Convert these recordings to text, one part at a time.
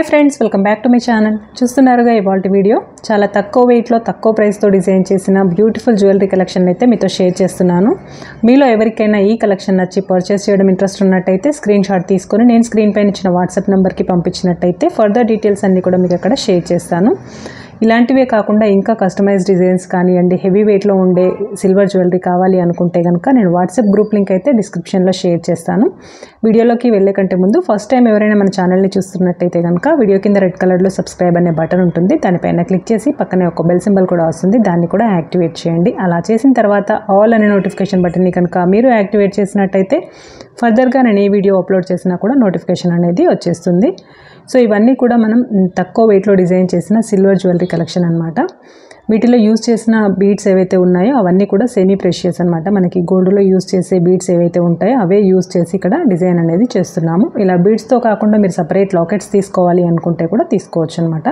friends welcome back to my channel చూస్తున్నారుగా ఇవాళ video చాలా తక్కువ వెయిట్లో తక్కువ ప్రైస్తో డిజైన్ చేసిన బ్యూటిఫుల్ జ్యువెలరీ కలెక్షన్ అయితే మీతో షేర్ చేస్తున్నాను మీలో ఎవరికైనా ఈ కలెక్షన్ నచ్చి పర్చేస్ చేయడం ఇంట్రెస్ట్ ఉన్నట్టయితే స్క్రీన్ షాట్ తీసుకొని నేను స్క్రీన్ పైన ఇచ్చిన వాట్సాప్ నెంబర్కి పంపించినట్టయితే ఫర్దర్ డీటెయిల్స్ అన్నీ కూడా మీకు అక్కడ షేర్ చేస్తాను ఇలాంటివే కాకుండా ఇంకా కస్టమైజ్ డిజైన్స్ కానివ్వండి హెవీ వెయిట్లో ఉండే సిల్వర్ జ్యువెలరీ కావాలి అనుకుంటే కనుక నేను వాట్సాప్ గ్రూప్ లింక్ అయితే డిస్క్రిప్షన్లో షేర్ చేస్తాను వీడియోలోకి వెళ్ళే కంటే ముందు ఫస్ట్ టైం ఎవరైనా మన ఛానల్ని చూస్తున్నట్టయితే కనుక వీడియో కింద రెడ్ కలర్లో సబ్స్క్రైబ్ అనే బటన్ ఉంటుంది దానిపైన క్లిక్ చేసి పక్కనే ఒక బెల్ సింబల్ కూడా వస్తుంది దాన్ని కూడా యాక్టివేట్ చేయండి అలా చేసిన తర్వాత ఆల్ అనే నోటిఫికేషన్ బటన్ని కనుక మీరు యాక్టివేట్ చేసినట్టయితే ఫర్దర్గా నేను ఏ వీడియో అప్లోడ్ చేసినా కూడా నోటిఫికేషన్ అనేది వచ్చేస్తుంది సో ఇవన్నీ కూడా మనం మ్, తక్కువ వెయిట్లో డిజైన్ చేసిన సిల్వర్ జ్యువెలరీ కలెక్షన్ అనమాట వీటిలో యూజ్ చేసిన బీడ్స్ ఏవైతే ఉన్నాయో అవన్నీ కూడా సెమీ ప్రెషియస్ అనమాట మనకి గోల్డ్లో యూజ్ చేసే బీడ్స్ ఏవైతే ఉంటాయో అవే యూజ్ చేసి ఇక్కడ డిజైన్ అనేది చేస్తున్నాము ఇలా బీడ్స్తో కాకుండా మీరు సపరేట్ లాకెట్స్ తీసుకోవాలి అనుకుంటే కూడా తీసుకోవచ్చు అనమాట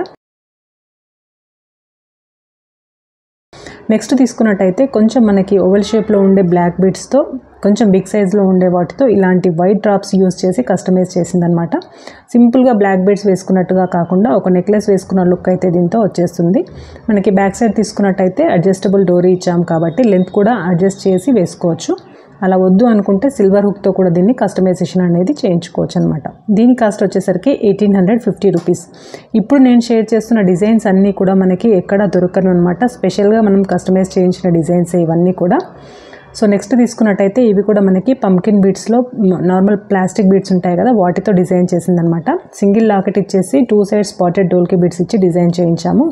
నెక్స్ట్ తీసుకున్నట్టయితే కొంచెం మనకి ఓవెల్ షేప్లో ఉండే బ్లాక్ బీడ్స్తో కొంచెం బిగ్ సైజ్లో ఉండే వాటితో ఇలాంటి వైట్ డ్రాప్స్ యూస్ చేసి కస్టమైజ్ చేసిందనమాట సింపుల్గా బ్లాక్ బీడ్స్ వేసుకున్నట్టుగా కాకుండా ఒక నెక్లెస్ వేసుకున్న లుక్ అయితే దీంతో వచ్చేస్తుంది మనకి బ్యాక్ సైడ్ తీసుకున్నట్టయితే అడ్జస్టబుల్ డోరీ ఇచ్చాం కాబట్టి లెంత్ కూడా అడ్జస్ట్ చేసి వేసుకోవచ్చు అలా వద్దు అనుకుంటే సిల్వర్ హుక్తో కూడా దీన్ని కస్టమైజేషన్ అనేది చేయించుకోవచ్చు అనమాట దీని కాస్ట్ వచ్చేసరికి ఎయిటీన్ హండ్రెడ్ ఫిఫ్టీ రూపీస్ ఇప్పుడు నేను షేర్ చేస్తున్న డిజైన్స్ అన్నీ కూడా మనకి ఎక్కడ దొరకను అనమాట స్పెషల్గా మనం కస్టమైజ్ చేయించిన డిజైన్స్ ఇవన్నీ కూడా సో నెక్స్ట్ తీసుకున్నట్టయితే ఇవి కూడా మనకి పంకిన్ బీడ్స్లో నార్మల్ ప్లాస్టిక్ బీడ్స్ ఉంటాయి కదా వాటితో డిజైన్ చేసిందనమాట సింగిల్ లాకెట్ ఇచ్చేసి two side spotted dholki beads ఇచ్చి డిజైన్ చేయించాము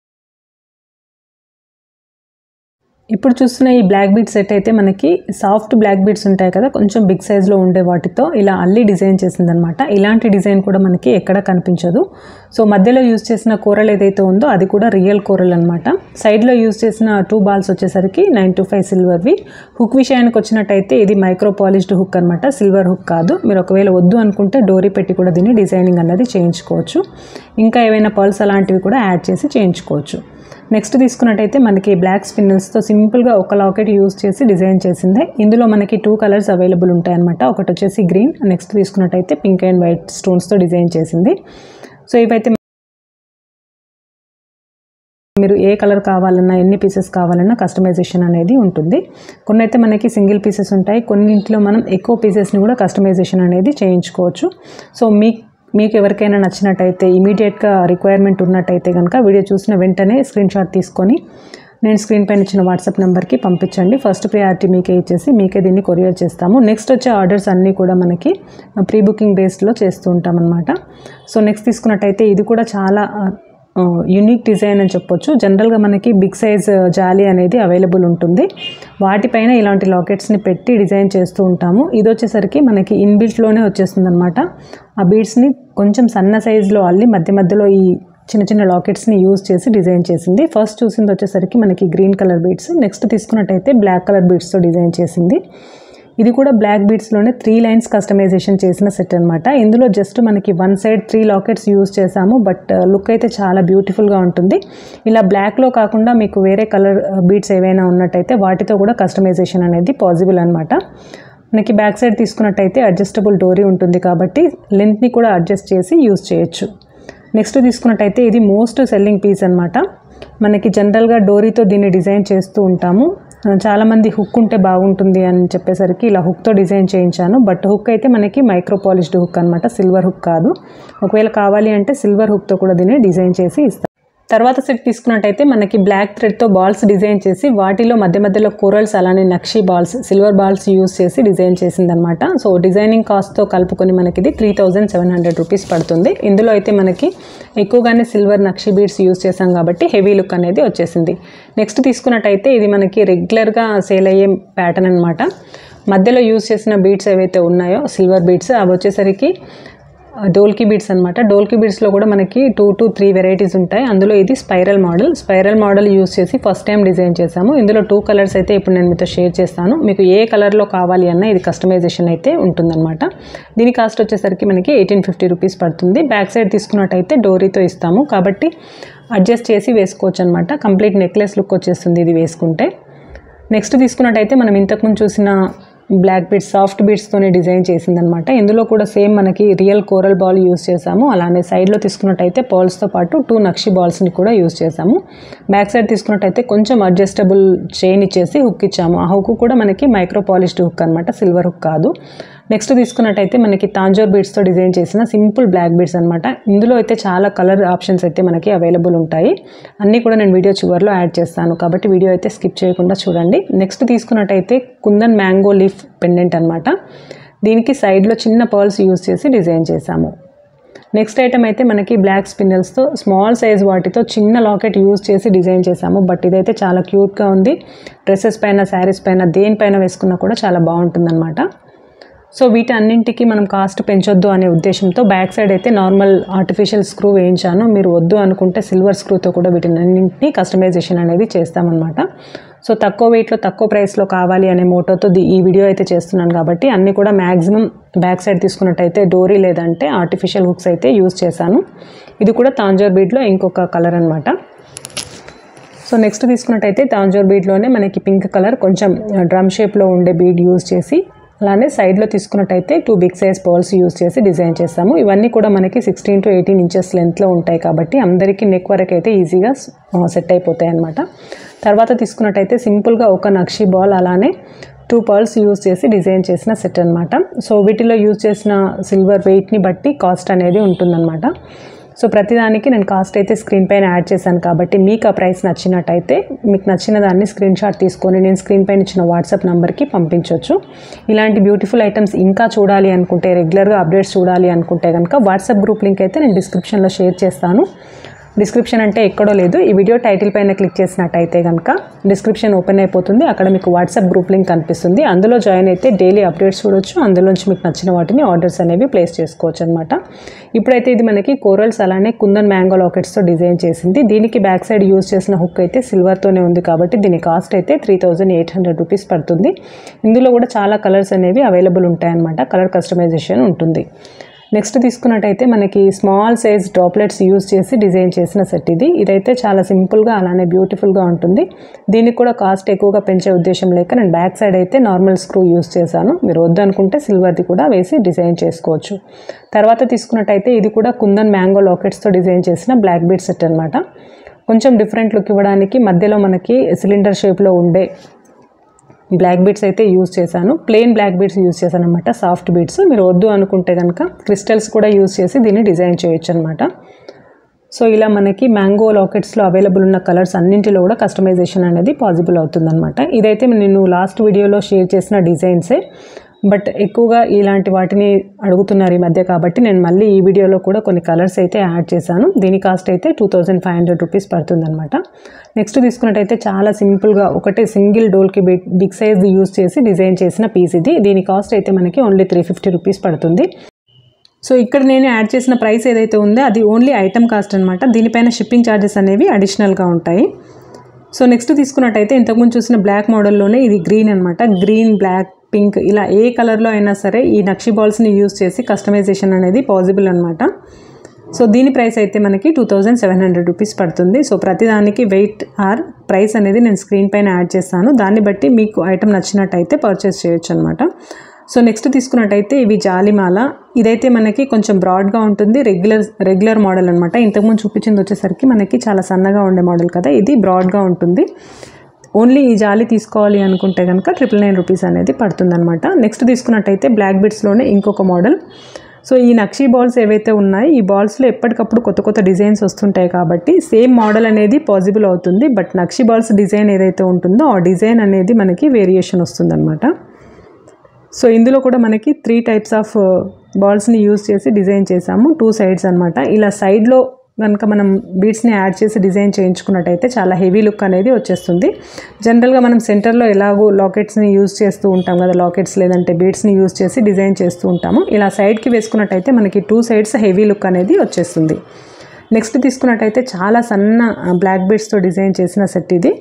ఇప్పుడు చూస్తున్న ఈ బ్లాక్ బీడ్ సెట్ అయితే మనకి సాఫ్ట్ బ్లాక్ బీడ్స్ ఉంటాయి కదా కొంచెం బిగ్ సైజ్లో ఉండే వాటితో ఇలా అల్లి డిజైన్ చేసిందనమాట ఇలాంటి డిజైన్ కూడా మనకి ఎక్కడ కనిపించదు సో మధ్యలో యూజ్ చేసిన కూరలు ఏదైతే ఉందో అది కూడా రియల్ కూరలు అనమాట సైడ్లో యూజ్ చేసిన టూ బాల్స్ వచ్చేసరికి నైన్ టు ఫైవ్ సిల్వర్వి హుక్ విషయానికి వచ్చినట్టయితే ఇది మైక్రో పాలిష్డ్ హుక్ అనమాట సిల్వర్ హుక్ కాదు మీరు ఒకవేళ వద్దు అనుకుంటే డోరీ పెట్టి కూడా దీన్ని డిజైనింగ్ అన్నది చేయించుకోవచ్చు ఇంకా ఏవైనా పర్ల్స్ అలాంటివి కూడా యాడ్ చేసి చేయించుకోవచ్చు నెక్స్ట్ తీసుకున్నట్టయితే మనకి బ్లాక్ స్పిన్నల్స్తో సింపుల్గా ఒక లాకెట్ యూస్ చేసి డిజైన్ చేసిందే ఇందులో మనకి టూ కలర్స్ అవైలబుల్ ఉంటాయన్నమాట ఒకటి వచ్చేసి గ్రీన్ నెక్స్ట్ తీసుకున్నట్టయితే పింక్ అండ్ వైట్ స్టోన్స్తో డిజైన్ చేసింది సో ఇవైతే మీరు ఏ కలర్ కావాలన్నా ఎన్ని పీసెస్ కావాలన్నా కస్టమైజేషన్ అనేది ఉంటుంది కొన్ని అయితే మనకి సింగిల్ పీసెస్ ఉంటాయి కొన్నింటిలో మనం ఎక్కువ పీసెస్ని కూడా కస్టమైజేషన్ అనేది చేయించుకోవచ్చు సో మీ మీకు ఎవరికైనా నచ్చినట్టయితే ఇమీడియట్గా రిక్వైర్మెంట్ ఉన్నట్టయితే కనుక వీడియో చూసిన వెంటనే స్క్రీన్ షాట్ తీసుకొని నేను స్క్రీన్ పైన ఇచ్చిన వాట్సాప్ నెంబర్కి పంపించండి ఫస్ట్ ప్రియారిటీ మీకే ఇచ్చేసి మీకే దీన్ని కొరియర్ చేస్తాము నెక్స్ట్ వచ్చే ఆర్డర్స్ అన్నీ కూడా మనకి ప్రీ బుకింగ్ బేస్డ్లో చేస్తూ ఉంటాం అనమాట సో నెక్స్ట్ తీసుకున్నట్టయితే ఇది కూడా చాలా యూనిక్ డిజైన్ అని చెప్పొచ్చు జనరల్గా మనకి బిగ్ సైజ్ జాలీ అనేది అవైలబుల్ ఉంటుంది వాటిపైన ఇలాంటి లాకెట్స్ని పెట్టి డిజైన్ చేస్తూ ఉంటాము ఇది వచ్చేసరికి మనకి ఇన్బిల్ట్లోనే వచ్చేస్తుంది అనమాట ఆ బీడ్స్ని కొంచెం సన్న సైజులో అల్లి మధ్య మధ్యలో ఈ చిన్న చిన్న లాకెట్స్ని యూజ్ చేసి డిజైన్ చేసింది ఫస్ట్ చూసింది వచ్చేసరికి మనకి గ్రీన్ కలర్ బీడ్స్ నెక్స్ట్ తీసుకున్నట్టయితే బ్లాక్ కలర్ బీడ్స్తో డిజైన్ చేసింది ఇది కూడా బ్లాక్ బీడ్స్లోనే త్రీ లైన్స్ కస్టమైజేషన్ చేసిన సెట్ అనమాట ఇందులో జస్ట్ మనకి one side three lockets use చేసాము బట్ లుక్ అయితే చాలా బ్యూటిఫుల్గా ఉంటుంది ఇలా బ్లాక్లో కాకుండా మీకు వేరే కలర్ బీడ్స్ ఏవైనా ఉన్నట్టయితే వాటితో కూడా కస్టమైజేషన్ అనేది పాసిబుల్ అనమాట మనకి బ్యాక్ సైడ్ తీసుకున్నట్టయితే అడ్జస్టబుల్ డోరీ ఉంటుంది కాబట్టి లెంత్ని కూడా అడ్జస్ట్ చేసి యూజ్ చేయొచ్చు నెక్స్ట్ తీసుకున్నట్టయితే ఇది మోస్ట్ సెల్లింగ్ పీస్ అనమాట మనకి జనరల్గా డోరీతో దీన్ని డిజైన్ చేస్తూ ఉంటాము చాలామంది హుక్ ఉంటే బాగుంటుంది అని చెప్పేసరికి ఇలా హుక్తో డిజైన్ చేయించాను బట్ హుక్ అయితే మనకి మైక్రో పాలిష్డ్ హుక్ అనమాట సిల్వర్ హుక్ కాదు ఒకవేళ కావాలి అంటే సిల్వర్ హుక్తో కూడా దీన్ని డిజైన్ చేసి ఇస్తాను తర్వాత సెట్ తీసుకున్నట్టయితే మనకి బ్లాక్ థ్రెడ్తో బాల్స్ డిజైన్ చేసి వాటిలో మధ్య మధ్యలో కోరల్స్ అలానే nakshi balls silver balls use చేసి డిజైన్ చేసిందనమాట సో డిజైనింగ్ కాస్ట్తో కలుపుకొని మనకి ఇది three thousand seven hundred rupees పడుతుంది ఇందులో అయితే మనకి ఎక్కువగానే సిల్వర్ నక్షి బీడ్స్ యూస్ చేసాం కాబట్టి హెవీ లుక్ అనేది వచ్చేసింది నెక్స్ట్ తీసుకున్నట్టయితే ఇది మనకి రెగ్యులర్గా సేల్ అయ్యే ప్యాటర్న్ అనమాట మధ్యలో యూస్ చేసిన బీడ్స్ ఏవైతే ఉన్నాయో సిల్వర్ బీడ్స్ అవి వచ్చేసరికి డోల్కీ బీడ్స్ అనమాట డోల్కీ బీడ్స్లో కూడా మనకి టూ టు త్రీ వెరైటీస్ ఉంటాయి అందులో ఇది spiral model spiral model use చేసి ఫస్ట్ టైం డిజైన్ చేశాము ఇందులో టూ కలర్స్ అయితే ఇప్పుడు నేను మీతో షేర్ చేస్తాను మీకు ఏ కలర్లో కావాలి అన్న ఇది కస్టమైజేషన్ అయితే ఉంటుందన్నమాట దీని కాస్ట్ వచ్చేసరికి మనకి ఎయిటీన్ ఫిఫ్టీ రూపీస్ పడుతుంది బ్యాక్ సైడ్ తీసుకున్నట్టయితే డోరీతో ఇస్తాము కాబట్టి అడ్జస్ట్ చేసి వేసుకోవచ్చు అనమాట కంప్లీట్ నెక్లెస్ లుక్ వచ్చేస్తుంది ఇది వేసుకుంటే నెక్స్ట్ తీసుకున్నట్టయితే మనం ఇంతకుముందు చూసిన బ్లాక్ బీడ్స్ సాఫ్ట్ బీడ్స్తోనే డిజైన్ చేసిందనమాట ఇందులో కూడా సేమ్ మనకి రియల్ కోరల్ బాల్ యూస్ చేసాము అలానే సైడ్లో తీసుకున్నట్టయితే పర్ల్స్తో పాటు టూ నక్షి బాల్స్ని కూడా యూస్ చేసాము బ్యాక్ సైడ్ తీసుకున్నట్టయితే కొంచెం అడ్జస్టబుల్ చైన్ ఇచ్చేసి హుక్ ఇచ్చాము ఆ హుక్ కూడా మనకి మైక్రో పాలిష్డ్ హుక్ అనమాట సిల్వర్ హుక్ కాదు నెక్స్ట్ తీసుకున్నట్టయితే మనకి తాంజోర్ బీడ్స్తో డిజైన్ చేసిన సింపుల్ బ్లాక్ బీడ్స్ అనమాట ఇందులో అయితే చాలా కలర్ ఆప్షన్స్ అయితే మనకి అవైలబుల్ ఉంటాయి అన్నీ కూడా నేను వీడియో చివరిలో యాడ్ చేస్తాను కాబట్టి వీడియో అయితే స్కిప్ చేయకుండా చూడండి నెక్స్ట్ తీసుకున్నట్టయితే కుందన్ మ్యాంగో లీఫ్ పెండెంట్ అనమాట దీనికి సైడ్లో చిన్న పర్ల్స్ యూస్ చేసి డిజైన్ చేశాము నెక్స్ట్ ఐటమ్ అయితే మనకి బ్లాక్ స్పిన్నల్స్తో స్మాల్ సైజ్ వాటితో చిన్న లాకెట్ యూజ్ చేసి డిజైన్ చేశాము బట్ ఇదైతే చాలా క్యూట్గా ఉంది డ్రెస్సెస్ పైన శారీస్ పైన దేనిపైన వేసుకున్నా కూడా చాలా బాగుంటుందన్నమాట సో వీటి అన్నింటికి మనం కాస్ట్ పెంచొద్దు అనే ఉద్దేశంతో బ్యాక్ సైడ్ అయితే నార్మల్ ఆర్టిఫిషియల్ స్క్రూ వేయించాను మీరు వద్దు అనుకుంటే సిల్వర్ స్క్రూతో కూడా వీటిని అన్నింటినీ కస్టమైజేషన్ అనేది చేస్తామన్నమాట సో తక్కువ వెయిట్లో తక్కువ ప్రైస్లో కావాలి అనే మోటోతో ది- ఈ వీడియో అయితే చేస్తున్నాను కాబట్టి అన్నీ కూడా మ్యాక్సిమం బ్యాక్ సైడ్ తీసుకున్నట్టయితే డోరీ లేదంటే ఆర్టిఫిషియల్ హుక్స్ అయితే యూజ్ చేశాను ఇది కూడా తాంజోర్ బీడ్లో ఇంకొక కలర్ అనమాట సో నెక్స్ట్ తీసుకున్నట్టయితే తాంజోర్ బీడ్లోనే మనకి పింక్ కలర్ కొంచెం డ్రమ్ షేప్లో ఉండే బీడ్ యూజ్ చేసి అలానే సైడ్లో తీసుకున్నట్టయితే two big size pearls use చేసి డిజైన్ చేస్తాము ఇవన్నీ కూడా మనకి సిక్స్టీన్ టు ఎయిటీన్ ఇంచెస్ లెంత్లో ఉంటాయి కాబట్టి అందరికీ నెక్ వరకు అయితే ఈజీగా సెట్ అయిపోతాయి అనమాట తర్వాత తీసుకున్నట్టయితే సింపుల్గా ఒక నక్షి బాల్ అలానే టూ పర్ల్స్ యూజ్ చేసి డిజైన్ చేసిన సెట్ అనమాట సో వీటిలో యూజ్ చేసిన సిల్వర్ వెయిట్ని బట్టి కాస్ట్ అనేది ఉంటుందన్నమాట సో ప్రతిదానికి నేను కాస్ట్ అయితే స్క్రీన్ పైన యాడ్ చేశాను కాబట్టి మీకు ఆ ప్రైస్ నచ్చినట్టయితే మీకు నచ్చిన దాన్ని స్క్రీన్ షాట్ తీసుకొని నేను స్క్రీన్ పైన ఇచ్చిన వాట్సాప్ నెంబర్కి పంపించవచ్చు ఇలాంటి బ్యూటిఫుల్ ఐటమ్స్ ఇంకా చూడాలి అనుకుంటే రెగ్యులర్గా అప్డేట్స్ చూడాలి అనుకుంటే కనుక వాట్సాప్ గ్రూప్ లింక్ అయితే నేను డిస్క్రిప్షన్లో షేర్ చేస్తాను డిస్క్రిప్షన్ అంటే ఎక్కడో లేదు ఈ వీడియో టైటిల్ పైన క్లిక్ చేసినట్టయితే కనుక డిస్క్రిప్షన్ ఓపెన్ అయిపోతుంది అక్కడ మీకు వాట్సాప్ గ్రూప్ లింక్ కనిపిస్తుంది అందులో జాయిన్ అయితే డైలీ అప్డేట్స్ చూడొచ్చు అందులోంచి మీకు నచ్చిన వాటిని ఆర్డర్స్ అనేవి ప్లేస్ చేసుకోవచ్చు అనమాట ఇప్పుడైతే ఇది మనకి కోరల్స్ అలానే కుందన్ మ్యాంగో లాకెట్స్తో డిజైన్ చేసింది దీనికి బ్యాక్ సైడ్ యూజ్ చేసిన హుక్ అయితే సిల్వర్తోనే ఉంది కాబట్టి దీని కాస్ట్ అయితే three thousand eight hundred rupees పడుతుంది ఇందులో కూడా చాలా కలర్స్ అనేవి అవైలబుల్ ఉంటాయన్నమాట కలర్ కస్టమైజేషన్ ఉంటుంది నెక్స్ట్ తీసుకున్నట్టయితే మనకి స్మాల్ సైజ్ డ్రాప్లెట్స్ యూజ్ చేసి డిజైన్ చేసిన సెట్ ఇది ఇదైతే చాలా సింపుల్గా అలానే బ్యూటిఫుల్గా ఉంటుంది దీనికి కూడా కాస్ట్ ఎక్కువగా పెంచే ఉద్దేశం లేక నేను బ్యాక్ సైడ్ అయితే నార్మల్ స్క్రూ యూజ్ చేశాను మీరు వద్దనుకుంటే సిల్వర్ది కూడా వేసి డిజైన్ చేసుకోవచ్చు తర్వాత తీసుకున్నట్టయితే ఇది కూడా కుందన్ మ్యాంగో లాకెట్స్తో డిజైన్ చేసిన బ్లాక్ బీడ్ సెట్ అనమాట కొంచెం డిఫరెంట్ లుక్ ఇవ్వడానికి మధ్యలో మనకి సిలిండర్ షేప్లో ఉండే బ్లాక్ బీడ్స్ అయితే యూజ్ చేశాను ప్లెయిన్ బ్లాక్ బీడ్స్ యూజ్ చేశాను అనమాట సాఫ్ట్ బీడ్స్ మీరు వద్దు అనుకుంటే కనుక క్రిస్టల్స్ కూడా యూజ్ చేసి దీన్ని డిజైన్ చేయొచ్చు అనమాట సో ఇలా మనకి మ్యాంగో లాకెట్స్లో అవైలబుల్ ఉన్న కలర్స్ అన్నింటిలో కూడా కస్టమైజేషన్ అనేది పాసిబుల్ అవుతుందన్నమాట ఇదైతే నేను లాస్ట్ వీడియోలో షేర్ చేసిన డిజైన్సే బట్ ఎక్కువగా ఇలాంటి వాటిని అడుగుతున్నారు ఈ మధ్య కాబట్టి నేను మళ్ళీ ఈ వీడియోలో కూడా కొన్ని కలర్స్ అయితే యాడ్ చేశాను దీని కాస్ట్ అయితే two thousand five hundred rupees పడుతుందన్నమాట నెక్స్ట్ తీసుకున్నట్టయితే చాలా సింపుల్గా ఒకటే single dholki big big size use చేసి డిజైన్ చేసిన పీస్ ఇది దీని కాస్ట్ అయితే మనకి ఓన్లీ త్రీ ఫిఫ్టీ రూపీస్ పడుతుంది సో ఇక్కడ నేను యాడ్ చేసిన ప్రైస్ ఏదైతే ఉందో అది ఓన్లీ ఐటమ్ కాస్ట్ అనమాట దీనిపైన షిప్పింగ్ ఛార్జెస్ అనేవి అడిషనల్గా ఉంటాయి సో నెక్స్ట్ తీసుకున్నట్టయితే ఇంతకుముందు చూసిన బ్లాక్ మోడల్లోనే ఇది గ్రీన్ అనమాట గ్రీన్ బ్లాక్ పింక్ ఇలా ఏ కలర్లో అయినా సరే ఈ నక్షి బాల్స్ని యూజ్ చేసి కస్టమైజేషన్ అనేది పాసిబుల్ అనమాట సో దీని ప్రైస్ అయితే మనకి two thousand seven hundred rupees పడుతుంది సో ప్రతిదానికి వెయిట్ ఆర్ ప్రైస్ అనేది నేను స్క్రీన్ పైన యాడ్ చేస్తాను దాన్ని బట్టి మీకు ఐటమ్ నచ్చినట్టయితే పర్చేస్ చేయొచ్చు అనమాట సో నెక్స్ట్ తీసుకున్నట్టయితే ఇవి జాలిమాల ఇదైతే మనకి కొంచెం బ్రాడ్గా ఉంటుంది రెగ్యులర్ రెగ్యులర్ మోడల్ అనమాట ఇంతకుముందు చూపించింది వచ్చేసరికి మనకి చాలా సన్నగా ఉండే మోడల్ కదా ఇది బ్రాడ్గా ఉంటుంది ఓన్లీ ఈ జాలి తీసుకోవాలి అనుకుంటే కనుక ట్రిపుల్ నైన్ రూపీస్ అనేది పడుతుందన్నమాట నెక్స్ట్ తీసుకున్నట్టయితే బ్లాక్ బిట్స్లోనే ఇంకొక మోడల్ సో ఈ నక్షీ బాల్స్ ఏవైతే ఉన్నాయో ఈ బాల్స్లో ఎప్పటికప్పుడు కొత్త కొత్త డిజైన్స్ వస్తుంటాయి కాబట్టి సేమ్ మోడల్ అనేది పాసిబుల్ అవుతుంది బట్ నక్షీ బాల్స్ డిజైన్ ఏదైతే ఉంటుందో ఆ డిజైన్ అనేది మనకి వేరియేషన్ వస్తుందన్నమాట సో ఇందులో కూడా మనకి త్రీ టైప్స్ ఆఫ్ బాల్స్ని యూజ్ చేసి డిజైన్ చేసాము టూ సైడ్స్ అనమాట ఇలా సైడ్లో కనుక మనం బీడ్స్ని యాడ్ చేసి డిజైన్ చేయించుకున్నట్టయితే చాలా హెవీ లుక్ అనేది వచ్చేస్తుంది జనరల్గా మనం సెంటర్లో ఎలాగో లాకెట్స్ని యూజ్ చేస్తూ ఉంటాం కదా లాకెట్స్ లేదంటే బీడ్స్ని యూజ్ చేసి డిజైన్ చేస్తూ ఉంటాము ఇలా సైడ్కి వేసుకున్నట్టయితే మనకి టూ సైడ్స్ హెవీ లుక్ అనేది వచ్చేస్తుంది నెక్స్ట్ తీసుకున్నట్టయితే చాలా సన్న బ్లాక్ బీడ్స్తో డిజైన్ చేసిన సెట్ ఇది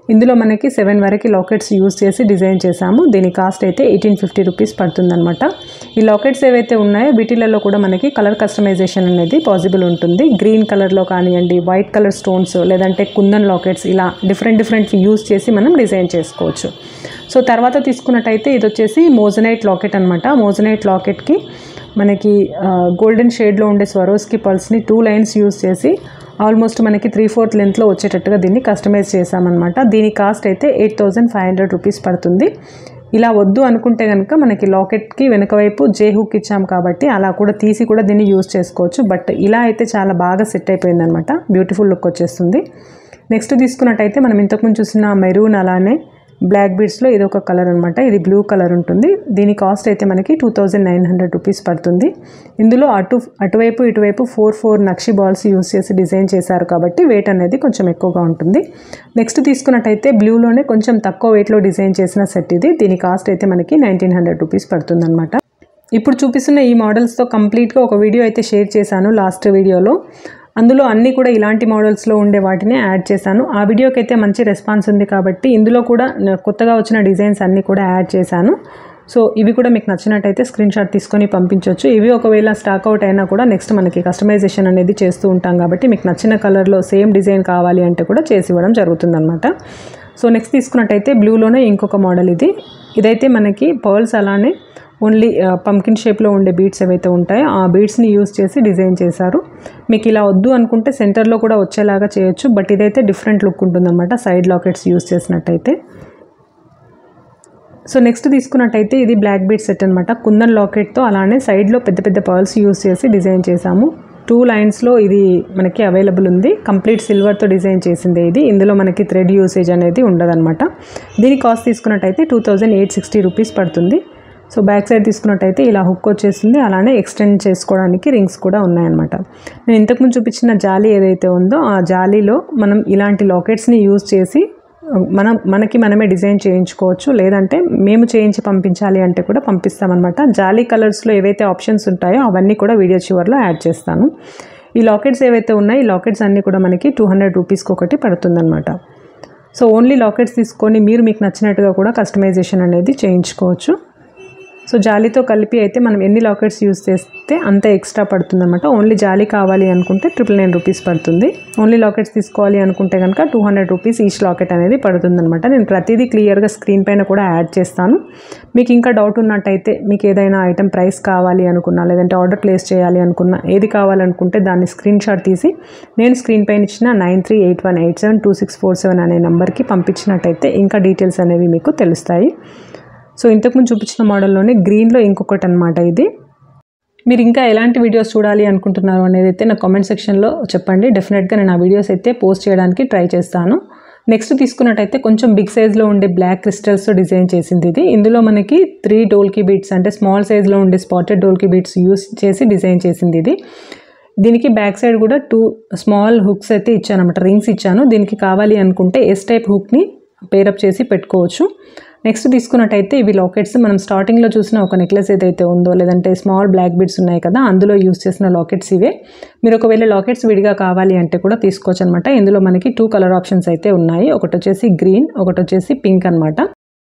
ఇందులో మనకి సెవెన్ వరకు లాకెట్స్ యూస్ చేసి డిజైన్ చేశాము దీని కాస్ట్ అయితే ఎయిటీన్ ఫిఫ్టీ రూపీస్ పడుతుందన్నమాట ఈ లాకెట్స్ ఏవైతే ఉన్నాయో వీటిలలో కూడా మనకి కలర్ కస్టమైజేషన్ అనేది పాసిబుల్ ఉంటుంది గ్రీన్ కలర్లో కానివ్వండి వైట్ కలర్ స్టోన్స్ లేదంటే కుందన్ లాకెట్స్ ఇలా డిఫరెంట్ డిఫరెంట్ యూస్ చేసి మనం డిజైన్ చేసుకోవచ్చు సో తర్వాత తీసుకున్నట్టయితే ఇది వచ్చేసి మోజనైట్ లాకెట్ అనమాట మోజనైట్ లాకెట్కి మనకి గోల్డెన్ షేడ్లో ఉండే స్వరోస్కి పల్స్ని టూ లైన్స్ యూస్ చేసి ఆల్మోస్ట్ మనకి త్రీ ఫోర్త్ లెంత్లో వచ్చేటట్టుగా దీన్ని కస్టమైజ్ చేసామన్నమాట దీని కాస్ట్ అయితే eight thousand five hundred rupees పడుతుంది ఇలా వద్దు అనుకుంటే కనుక మనకి లాకెట్కి వెనక వైపు జే హుక్ ఇచ్చాం కాబట్టి అలా కూడా తీసి కూడా దీన్ని యూస్ చేసుకోవచ్చు బట్ ఇలా అయితే చాలా బాగా సెట్ అయిపోయింది అనమాట బ్యూటిఫుల్ లుక్ వచ్చేస్తుంది నెక్స్ట్ తీసుకున్నట్టయితే మనం ఇంతకుముందు చూసిన మెరూన్ అలానే బ్లాక్ బీడ్స్లో ఇది ఒక కలర్ అనమాట ఇది బ్లూ కలర్ ఉంటుంది దీని కాస్ట్ అయితే మనకి two thousand nine hundred rupees పడుతుంది ఇందులో అటు అటువైపు ఇటువైపు ఫోర్ ఫోర్ నక్షి బాల్స్ యూస్ చేసి డిజైన్ చేశారు కాబట్టి వెయిట్ అనేది కొంచెం ఎక్కువగా ఉంటుంది నెక్స్ట్ తీసుకున్నట్టయితే బ్లూలోనే కొంచెం తక్కువ వెయిట్లో డిజైన్ చేసిన సెట్ ఇది దీని కాస్ట్ అయితే మనకి నైన్టీన్ హండ్రెడ్ రూపీస్ పడుతుంది అనమాట ఇప్పుడు చూపిస్తున్న ఈ మోడల్స్తో కంప్లీట్గా ఒక వీడియో అయితే షేర్ చేశాను లాస్ట్ వీడియోలో అందులో అన్నీ కూడా ఇలాంటి మోడల్స్లో ఉండే వాటిని యాడ్ చేశాను ఆ వీడియోకి అయితే మంచి రెస్పాన్స్ ఉంది కాబట్టి ఇందులో కూడా న- కొత్తగా వచ్చిన డిజైన్స్ అన్నీ కూడా యాడ్ చేశాను సో ఇవి కూడా మీకు నచ్చినట్టయితే స్క్రీన్ షాట్ తీసుకొని పంపించవచ్చు ఇవి ఒకవేళ స్టాక్ అవుట్ అయినా కూడా నెక్స్ట్ మనకి కస్టమైజేషన్ అనేది చేస్తూ ఉంటాం కాబట్టి మీకు నచ్చిన కలర్లో సేమ్ డిజైన్ కావాలి అంటే కూడా చేసి ఇవ్వడం జరుగుతుందన్నమాట సో నెక్స్ట్ తీసుకున్నట్టయితే బ్లూలోనే ఇంకొక మోడల్ ఇది ఇదైతే మనకి పర్ల్స్ అలానే ఓన్లీ పంకిన్ షేప్లో ఉండే బీడ్స్ ఏవైతే ఉంటాయో ఆ బీడ్స్ని యూస్ చేసి డిజైన్ చేశారు మీకు ఇలా వద్దు అనుకుంటే సెంటర్లో కూడా వచ్చేలాగా చేయొచ్చు బట్ ఇదైతే డిఫరెంట్ లుక్ ఉంటుందన్నమాట సైడ్ లాకెట్స్ యూస్ చేసినట్టయితే సో నెక్స్ట్ తీసుకున్నట్టయితే ఇది బ్లాక్ బీడ్ సెట్ అనమాట కుందన్ లాకెట్తో అలానే సైడ్లో పెద్ద పెద్ద పర్ల్స్ యూస్ చేసి డిజైన్ చేశాము టూ లైన్స్లో ఇది మనకి అవైలబుల్ ఉంది కంప్లీట్ సిల్వర్తో డిజైన్ చేసింది ఇది ఇందులో మనకి థ్రెడ్ యూసేజ్ అనేది ఉండదన్నమాట దీని కాస్ట్ తీసుకున్నట్టయితే two thousand eight sixty rupees పడుతుంది సో బ్యాక్ సైడ్ తీసుకున్నట్టయితే ఇలా హుక్ వచ్చేసింది అలానే ఎక్స్టెండ్ చేసుకోవడానికి రింగ్స్ కూడా ఉన్నాయన్నమాట నేను ఇంతకుముందు చూపించిన జాలీ ఏదైతే ఉందో ఆ జాలీలో మనం ఇలాంటి లాకెట్స్ని యూజ్ చేసి మనం మనకి మనమే డిజైన్ చేయించుకోవచ్చు లేదంటే మేము చేయించి పంపించాలి అంటే కూడా పంపిస్తామన్నమాట జాలీ కలర్స్లో ఏవైతే ఆప్షన్స్ ఉంటాయో అవన్నీ కూడా వీడియో చివరిలో యాడ్ చేస్తాను ఈ లాకెట్స్ ఏవైతే ఉన్నాయో ఈ లాకెట్స్ అన్నీ కూడా మనకి టూ హండ్రెడ్ రూపీస్కి ఒకటి పడుతుందన్నమాట సో ఓన్లీ లాకెట్స్ తీసుకొని మీరు మీకు నచ్చినట్టుగా కూడా కస్టమైజేషన్ అనేది చేయించుకోవచ్చు సో జాలీతో కలిపి అయితే మనం ఎన్ని లాకెట్స్ యూస్ చేస్తే అంత ఎక్స్ట్రా పడుతుందన్నమాట ఓన్లీ జాలీ కావాలి అనుకుంటే ట్రిపుల్ నైన్ రూపీస్ పడుతుంది ఓన్లీ లాకెట్స్ తీసుకోవాలి అనుకుంటే కనుక two hundred rupees each locket అనేది పడుతుందన్నమాట నేను ప్రతిదీ క్లియర్గా స్క్రీన్ పైన కూడా యాడ్ చేస్తాను మీకు ఇంకా డౌట్ ఉన్నట్టయితే మీకు ఏదైనా ఐటెం ప్రైస్ కావాలి అనుకున్నా లేదంటే ఆర్డర్ ప్లేస్ చేయాలి అనుకున్నా ఏది కావాలనుకుంటే దాన్ని స్క్రీన్ షాట్ తీసి నేను స్క్రీన్ పైన ఇచ్చిన nine three eight one eight seven two six four seven అనే నెంబర్కి పంపించినట్టయితే ఇంకా డీటెయిల్స్ అనేవి మీకు తెలుస్తాయి సో ఇంతకుముందు చూపించిన మోడల్లోనే గ్రీన్లో ఇంకొకటి అనమాట ఇది మీరు ఇంకా ఎలాంటి వీడియోస్ చూడాలి అనుకుంటున్నారు అనేది అయితే నా కామెంట్ సెక్షన్లో చెప్పండి డెఫినెట్గా నేను ఆ వీడియోస్ అయితే పోస్ట్ చేయడానికి ట్రై చేస్తాను నెక్స్ట్ తీసుకున్నట్టయితే కొంచెం బిగ్ సైజ్లో ఉండే బ్లాక్ క్రిస్టల్స్తో డిజైన్ చేసింది ఇది ఇందులో మనకి త్రీ డోల్కి బీట్స్ అంటే స్మాల్ సైజ్లో ఉండే స్పాటెడ్ డోల్కి బీట్స్ యూస్ చేసి డిజైన్ చేసింది ఇది దీనికి బ్యాక్ సైడ్ కూడా టూ స్మాల్ హుక్స్ అయితే ఇచ్చాను అనమాట రింగ్స్ ఇచ్చాను దీనికి కావాలి అనుకుంటే ఎస్ టైప్ హుక్ని పేరప్ చేసి పెట్టుకోవచ్చు నెక్స్ట్ తీసుకున్నట్టయితే ఇవి లాకెట్స్ మనం స్టార్టింగ్లో చూసిన ఒక నెక్లెస్ ఏదైతే ఉందో లేదంటే స్మాల్ బ్లాక్ బీడ్స్ ఉన్నాయి కదా అందులో యూస్ చేసిన లాకెట్స్ ఇవే మీరు ఒకవేళ లాకెట్స్ విడిగా కావాలి అంటే కూడా తీసుకోవచ్చు అనమాట ఇందులో మనకి టూ కలర్ ఆప్షన్స్ అయితే ఉన్నాయి ఒకటి వచ్చేసి గ్రీన్ ఒకటి వచ్చేసి పింక్ అనమాట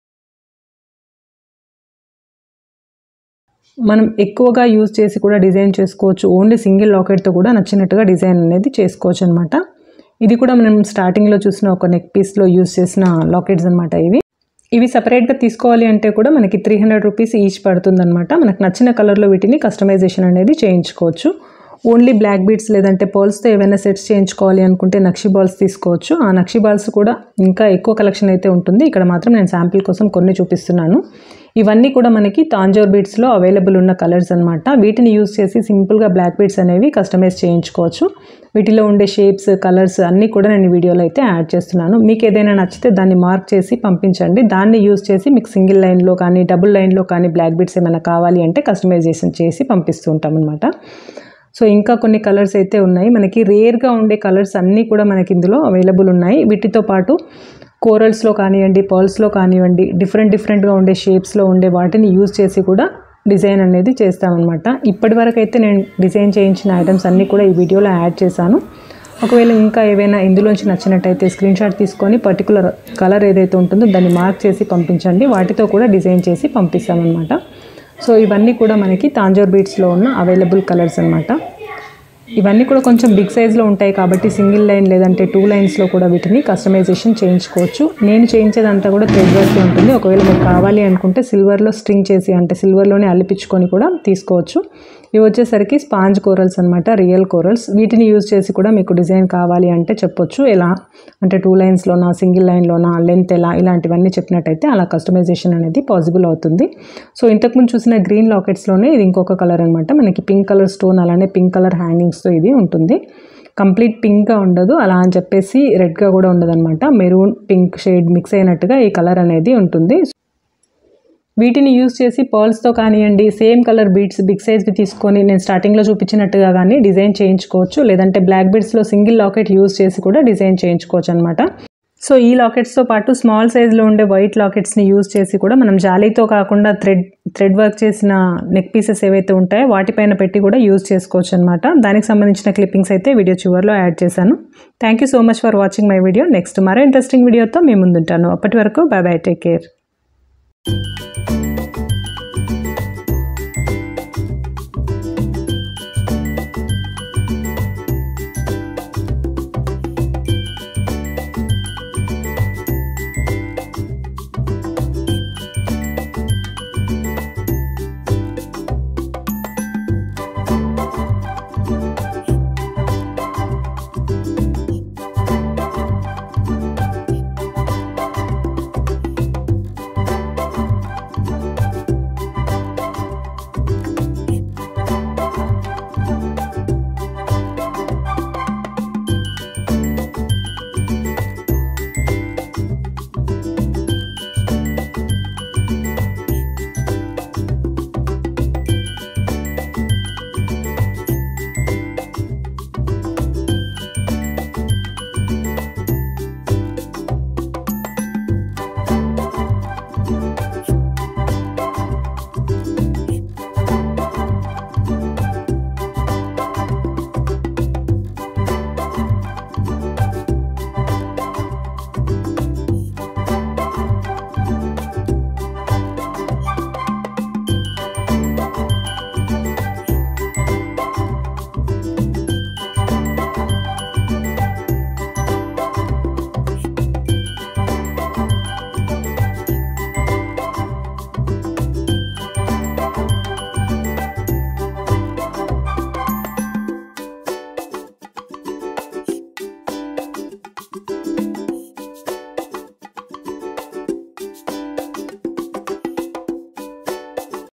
మనం ఎక్కువగా యూజ్ చేసి కూడా డిజైన్ చేసుకోవచ్చు ఓన్లీ సింగిల్ లాకెట్తో కూడా నచ్చినట్టుగా డిజైన్ అనేది చేసుకోవచ్చు అనమాట ఇది కూడా మనం స్టార్టింగ్లో చూసిన ఒక నెక్ పీస్లో యూజ్ చేసిన లాకెట్స్ అనమాట ఇవి ఇవి సపరేట్గా తీసుకోవాలి అంటే కూడా మనకి త్రీ హండ్రెడ్ రూపీస్ ఈచ్ పడుతుందన్నమాట మనకు నచ్చిన కలర్లో వీటిని కస్టమైజేషన్ అనేది చేయించుకోవచ్చు ఓన్లీ బ్లాక్ బీడ్స్ లేదంటే పర్ల్స్తో ఏవైనా సెట్స్ చేయించుకోవాలి అనుకుంటే నక్షి బాల్స్ తీసుకోవచ్చు ఆ నక్షి బాల్స్ కూడా ఇంకా ఎక్కువ కలెక్షన్ అయితే ఉంటుంది ఇక్కడ మాత్రం నేను శాంపిల్ కోసం కొన్ని చూపిస్తున్నాను ఇవన్నీ కూడా మనకి తాంజోర్ బీడ్స్లో అవైలబుల్ ఉన్న కలర్స్ అనమాట వీటిని యూస్ చేసి సింపుల్గా బ్లాక్ బీడ్స్ అనేవి కస్టమైజ్ చేయించుకోవచ్చు వీటిలో ఉండే షేప్స్ కలర్స్ అన్నీ కూడా నేను ఈ వీడియోలో అయితే యాడ్ చేస్తున్నాను మీకు ఏదైనా నచ్చితే దాన్ని మార్క్ చేసి పంపించండి దాన్ని యూస్ చేసి మీకు సింగిల్ లైన్లో కానీ డబుల్ లైన్లో కానీ బ్లాక్ బీడ్స్ ఏమైనా కావాలి అంటే కస్టమైజేషన్ చేసి పంపిస్తూ ఉంటాం అనమాట సో ఇంకా కొన్ని కలర్స్ అయితే ఉన్నాయి మనకి రేర్గా ఉండే కలర్స్ అన్నీ కూడా మనకి ఇందులో అవైలబుల్ ఉన్నాయి వీటితో పాటు కోరల్స్లో కానివ్వండి పర్ల్స్లో కానివ్వండి డిఫరెంట్ డిఫరెంట్గా ఉండే షేప్స్లో ఉండే వాటిని యూజ్ చేసి కూడా డిజైన్ అనేది చేస్తామన్నమాట ఇప్పటి వరకు అయితే నేను డిజైన్ చేయించిన ఐటమ్స్ అన్నీ కూడా ఈ వీడియోలో యాడ్ చేశాను ఒకవేళ ఇంకా ఏవైనా ఇందులోంచి నచ్చినట్టయితే స్క్రీన్ షాట్ తీసుకొని పర్టికులర్ కలర్ ఏదైతే ఉంటుందో దాన్ని మార్క్ చేసి పంపించండి వాటితో కూడా డిజైన్ చేసి పంపిస్తామన్నమాట సో ఇవన్నీ కూడా మనకి తాంజోర్ బీట్స్లో ఉన్న అవైలబుల్ కలర్స్ అనమాట ఇవన్నీ కూడా కొంచెం బిగ్ సైజ్లో ఉంటాయి కాబట్టి సింగిల్ లైన్ లేదంటే టూ లైన్స్లో కూడా వీటిని కస్టమైజేషన్ చేయించుకోవచ్చు నేను చేయించేదంతా కూడా థ్రెడ్ వర్క్ ఉంటుంది ఒకవేళ మీకు కావాలి అనుకుంటే సిల్వర్లో స్ట్రింగ్ చేసి అంటే సిల్వర్లోనే అల్లిపించుకొని కూడా తీసుకోవచ్చు ఇవి వచ్చేసరికి స్పాంజ్ కోరల్స్ అనమాట రియల్ కోరల్స్ వీటిని యూజ్ చేసి కూడా మీకు డిజైన్ కావాలి అంటే చెప్పొచ్చు ఎలా అంటే టూ లైన్స్లోనా సింగిల్ లైన్లోనా లెంత్ ఎలా ఇలాంటివన్నీ చెప్పినట్టయితే అలా కస్టమైజేషన్ అనేది పాసిబుల్ అవుతుంది సో ఇంతకుముందు చూసిన గ్రీన్ లాకెట్స్లోనే ఇది ఇంకొక కలర్ అనమాట మనకి పింక్ కలర్ స్టోన్ అలానే పింక్ కలర్ హ్యాంగింగ్స్తో ఇది ఉంటుంది కంప్లీట్ పింక్గా ఉండదు అలా అని చెప్పేసి రెడ్గా కూడా ఉండదు అనమాట మెరూన్ పింక్ షేడ్ మిక్స్ అయినట్టుగా ఈ కలర్ అనేది ఉంటుంది వీటిని యూస్ చేసి పర్ల్స్తో కానివ్వండి సేమ్ కలర్ బీడ్స్ బిగ్ సైజ్వి తీసుకొని నేను స్టార్టింగ్లో చూపించినట్టుగా కానీ డిజైన్ చేయించుకోవచ్చు లేదంటే బ్లాక్ బీడ్స్లో సింగిల్ లాకెట్ యూస్ చేసి కూడా డిజైన్ చేయించుకోవచ్చు అనమాట సో ఈ లాకెట్స్తో పాటు స్మాల్ సైజ్లో ఉండే వైట్ లాకెట్స్ని యూజ్ చేసి కూడా మనం జాలీతో కాకుండా థ్రెడ్ థ్రెడ్ వర్క్ చేసిన నెక్ పీసెస్ ఏవైతే ఉంటాయో వాటిపైన పెట్టి కూడా యూజ్ చేసుకోవచ్చు అనమాట దానికి సంబంధించిన క్లిప్పింగ్స్ అయితే వీడియో చివరిలో యాడ్ చేశాను thank you so much for watching my video next మరో ఇంట్రెస్టింగ్ వీడియోతో మేము ముందుంటాను అప్పటి వరకు బై బై టేక్ కేర్